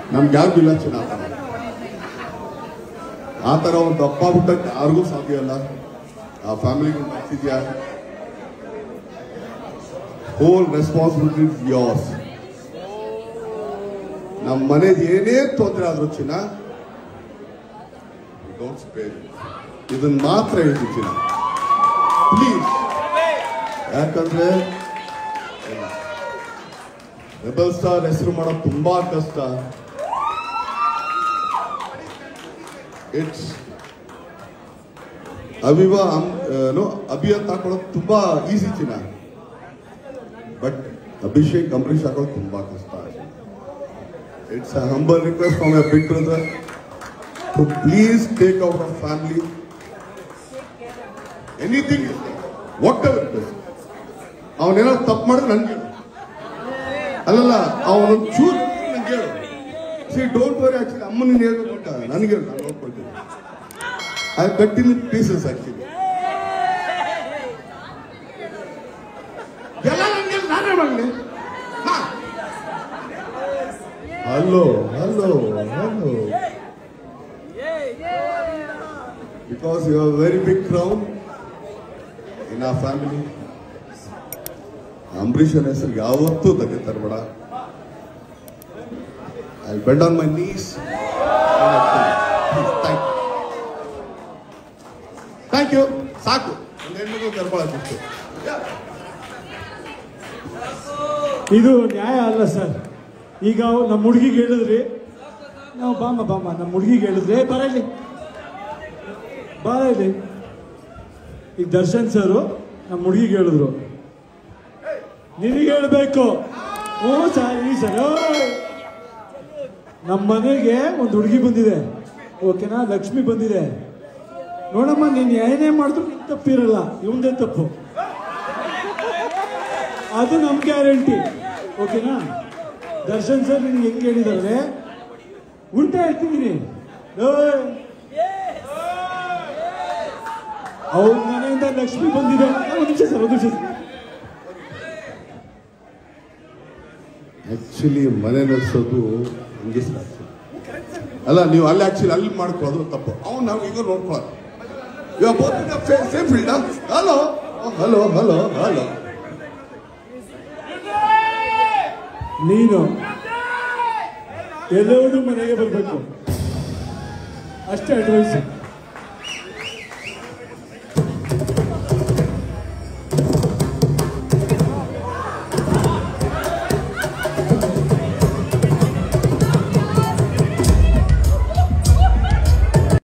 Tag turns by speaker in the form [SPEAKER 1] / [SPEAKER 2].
[SPEAKER 1] ನಮ್ಗೆ ಯಾರಿಗೂ ಇಲ್ಲ ಚಿನ್ನ ಆ ಥರ ಆ ಥರ ಒಂದು ಅಪ್ಪ ಹುಟ್ಟಕ್ಕೆ ಯಾರಿಗೂ ಸಾಧ್ಯ ಇಲ್ಲ ಆ ಫ್ಯಾಮಿಲಿಗೆ ಬರ್ತಿದ್ಯಾ ಹೋಲ್ ರೆಸ್ಪಾನ್ಸಿಬಿಲಿಟಿ ಇಸ್ ಯೋರ್ಸ್ ನಮ್ಮ ಮನೇದು ಏನೇ ತೊಂದರೆ ಆದ್ರೂ ಚಿನ್ನ ಡೋಂಟ್ ಸ್ಪೇರ್ ಇದನ್ನ ಮಾತ್ರ ಹೇಳ್ತೀನಿ ಚಿನ್ನ ಪ್ಲೀಸ್ ಯಾಕಂದ್ರೆ ರೆಬಲ್ ಸ್ಟಾರ್ ಹೆಸರು ಮಾಡೋದು ತುಂಬಾ ಕಷ್ಟ ಇಟ್ಸ್ ಅಭಿವ ನೋ ಅಭಿ ಅಂತ ಹಾಕೊಳ್ಳೋದು ತುಂಬಾ ಈಸಿ ಚಿನ್ನ ಬಟ್ ಅಭಿಷೇಕ್ ಅಂಬರೀಷ್ ಹಾಕೋದು ತುಂಬಾ ಕಷ್ಟ it's a humble request from a big brother to please take out of family anything whatever it ಅವನೇನಾದ್ರು ತಪ್ಪು ಮಾಡಿದ್ರೆ ನನ್ಗೆ ಹೇಳು. ಅಲ್ಲಲ್ಲ ಅವನೊಂದು ಚೂರು ನನ್ಗೆ ಹೇಳು ಸಿ ಡೋಂಟ್ ವರಿ ಆಕ್ಚುಲಿ ಅಮ್ಮ ನೀನು ಹೇಳ್ಬೇಕು ಅಂತ ನನಗೆ ಹೇಳು ನಾನು ನೋಡ್ಕೊಳ್ತೀನಿ I cut in pieces actually ಎಲ್ಲ ನನಗೆ ನಾನೇ ಮಾಡಲಿ hello hello hello because you are very big crown in a family ಅಂಬರೀಷನ್ ಹೆಸರು ಯಾವತ್ತೂ ತೆಗೆ ತರಬೇಡ I bend on my knees thank you ಸಾಕು ಒಂದು ಹೆಣ್ಣಿಗೂ ಕರ್ಕೊಳ್ಳೋದಿತ್ತು
[SPEAKER 2] ಇದು ನ್ಯಾಯ ಅಲ್ಲ ಸರ್ ಈಗ ನಮ್ಮ ಹುಡುಗಿಗೆ ಹೇಳಿದ್ರಿ ನಾವು ಬಾಮ ಬಾಮ ನಮ್ಮ ಹುಡುಗಿಗೆ ಹೇಳಿದ್ರಿ ಬರ ಇಲ್ಲಿ ಬಾರ ಇಲ್ಲಿ ಈಗ ದರ್ಶನ್ ಸರು ನಮ್ಮ ಹುಡುಗಿಗೆ ಹೇಳಿದ್ರು ನಿನಗೆ ಹೇಳ್ಬೇಕು ಹ್ಞೂ ಸರ್ ಈ ಸರ್ ನಮ್ಮ ಮನೆಗೆ ಒಂದು ಹುಡುಗಿ ಬಂದಿದೆ ಓಕೆನಾ ಲಕ್ಷ್ಮಿ ಬಂದಿದೆ ನೋಡಮ್ಮ ನೀನು ಏನೇ ಮಾಡಿದ್ರು ನಿನ್ ತಪ್ಪಿರಲ್ಲ ಇವಂದೇ ತಪ್ಪು ಅದು ನಮ್ ಗ್ಯಾರಂಟಿ ಓಕೆನಾ ದರ್ಶನ್ ಸರ್ ನಿನ್ಗೆ ಹೆಂಗ್ ಹೇಳಿದಾರೆ ಉಲ್ಟಾ ಹೇಳ್ತಿದ್ದೀನಿ ಅವ್ರ ಮನೆಯಿಂದ ಲಕ್ಷ್ಮಿ ಬಂದಿದೆ ಒಂದು ನಿಮಿಷ ಸರ್ ಒಂದು ನಿಮಿಷ ಸರ್
[SPEAKER 1] ಆಕ್ಚುಲಿ ಮನೆ ನಡೆಸೋದು ಹಂಗೆ ಸರ್ ಅಲ್ಲ ನೀವು ಅಲ್ಲಿ ಆಕ್ಚುಲಿ ಅಲ್ಲಿ ಮಾಡ್ಕೊಳ್ಳೋದು ತಪ್ಪು ಅವ್ನು ನಾವು ಈಗ ನೋಡ್ಕೊಳ್ಳೋದು ಇವಾಗ both same field hello hello hello hello
[SPEAKER 2] ನೀನು ಎಲ್ಲರೂ ಮನೆಗೆ ಬರಬೇಕು ಅಷ್ಟೇ ಅಡ್ವೈಸ್